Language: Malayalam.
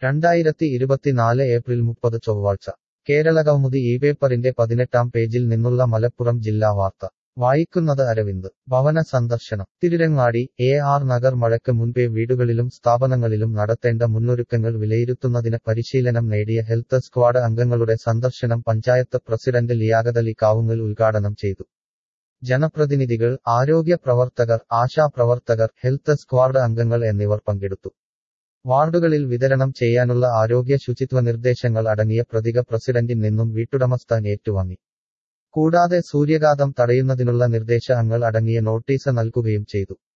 രണ്ടായിരത്തി ഇരുപത്തിനാല് ഏപ്രിൽ മുപ്പത് ചൊവ്വാഴ്ച കേരളകൗമുദി ഈ പേപ്പറിന്റെ പതിനെട്ടാം പേജിൽ നിന്നുള്ള മലപ്പുറം ജില്ലാ വാർത്ത വായിക്കുന്നത് അരവിന്ദ് ഭവന സന്ദർശനം തിരുരങ്ങാടി എ ആർ നഗർ മഴയ്ക്ക് മുൻപേ വീടുകളിലും സ്ഥാപനങ്ങളിലും നടത്തേണ്ട മുന്നൊരുക്കങ്ങൾ വിലയിരുത്തുന്നതിന് പരിശീലനം നേടിയ ഹെൽത്ത് സ്ക്വാഡ് അംഗങ്ങളുടെ സന്ദർശനം പഞ്ചായത്ത് പ്രസിഡന്റ് ലിയാഖതലി കാവുങ്ങൽ ഉദ്ഘാടനം ചെയ്തു ജനപ്രതിനിധികൾ ആരോഗ്യ പ്രവർത്തകർ ആശാപ്രവർത്തകർ ഹെൽത്ത് സ്ക്വാഡ് അംഗങ്ങൾ എന്നിവർ പങ്കെടുത്തു വാർഡുകളിൽ വിതരണം ചെയ്യാനുള്ള ആരോഗ്യ ശുചിത്വ നിർദ്ദേശങ്ങൾ അടങ്ങിയ പ്രതിക പ്രസിഡന്റിൽ നിന്നും വീട്ടുടമസ്ഥൻ ഏറ്റുവാങ്ങി കൂടാതെ സൂര്യഘാതം തടയുന്നതിനുള്ള നിർദ്ദേശങ്ങൾ അടങ്ങിയ നോട്ടീസ് നൽകുകയും ചെയ്തു